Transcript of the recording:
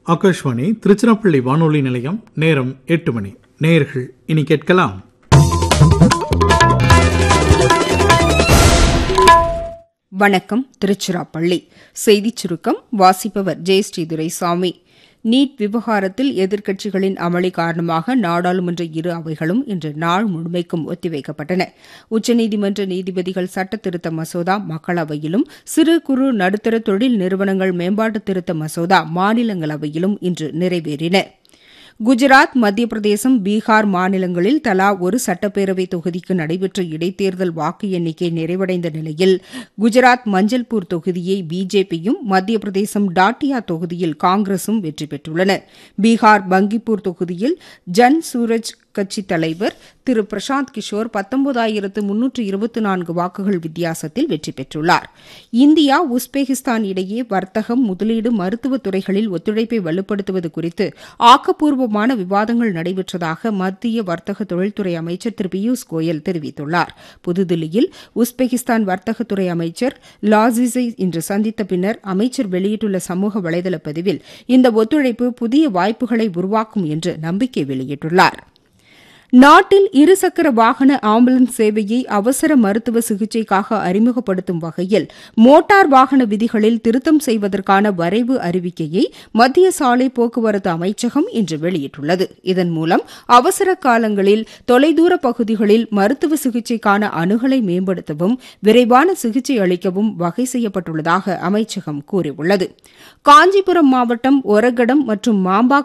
ஆகாஷ்வாணி திருச்சிராப்பள்ளி வானொலி நிலையம் நேரம் எட்டு மணி நேயர்கள் இனி கேட்கலாம் வணக்கம் திருச்சிராப்பள்ளி செய்திச் சுருக்கம் வாசிப்பவர் ஜெயஸ்ரீ துரைசாமி நீட் விவகாரத்தில் எதிர்க்கட்சிகளின் அமளி காரணமாக நாடாளுமன்ற இரு அவைகளும் இன்று நாள் முழுமைக்கும் ஒத்திவைக்கப்பட்டன உச்சநீதிமன்ற நீதிபதிகள் சட்ட திருத்த மசோதா மக்களவையிலும் சிறு குறு நடுத்தர தொழில் நிறுவனங்கள் மேம்பாட்டு திருத்த மசோதா மாநிலங்களவையிலும் இன்று நிறைவேறின குஜராத் மத்திய பிரதேசம் பீகார் மாநிலங்களில் தலா ஒரு சட்டப்பேரவை தொகுதிக்கு நடைபெற்ற இடைத்தேர்தல் வாக்கு எண்ணிக்கை நிறைவடைந்த நிலையில் குஜராத் மஞ்சள்பூர் தொகுதியை பிஜேபியும் மத்திய பிரதேசம் டாட்டியா தொகுதியில் காங்கிரசும் வெற்றி பெற்றுள்ளன பீகார் பங்கிப்பூர் தொகுதியில் ஜன் சூரஜ் கட்சி தலைவர் திரு பிரசாந்த் கிஷோர் பத்தொன்பதாயிரத்து முன்னூற்று இருபத்தி நான்கு வாக்குகள் வித்தியாசத்தில் வெற்றி பெற்றுள்ளார் இந்தியா உஸ்பெகிஸ்தான் இடையே வர்த்தகம் முதலீடு மருத்துவ துறைகளில் ஒத்துழைப்பை வலுப்படுத்துவது குறித்து ஆக்கப்பூர்வமான விவாதங்கள் நடைபெற்றதாக மத்திய வர்த்தக தொழில்துறை அமைச்சர் திரு பியூஷ் கோயல் தெரிவித்துள்ளார் புதுதில்லியில் உஸ்பெகிஸ்தான் வர்த்தகத்துறை அமைச்சர் லாசிஸை இன்று சந்தித்த பின்னர் அமைச்சர் வெளியிட்டுள்ள சமூக வலைதள பதிவில் இந்த ஒத்துழைப்பு புதிய வாய்ப்புகளை உருவாக்கும் என்று நம்பிக்கை வெளியிட்டுள்ளாா் நாட்டில் இருசக்கர வாகன ஆம்புலன்ஸ் சேவையை அவசர மருத்துவ சிகிச்சைக்காக அறிமுகப்படுத்தும் வகையில் மோட்டார் வாகன விதிகளில் திருத்தம் செய்வதற்கான வரைவு அறிவிக்கையை மத்திய சாலை போக்குவரத்து அமைச்சகம் இன்று வெளியிட்டுள்ளது இதன் மூலம் அவசர காலங்களில் தொலைதூர பகுதிகளில் மருத்துவ சிகிச்சைக்கான அணுகலை மேம்படுத்தவும் விரைவான சிகிச்சை அளிக்கவும் வகை செய்யப்பட்டுள்ளதாக அமைச்சகம் கூறியுள்ளது காஞ்சிபுரம் மாவட்டம் ஒரகடம் மற்றும் மாம்பா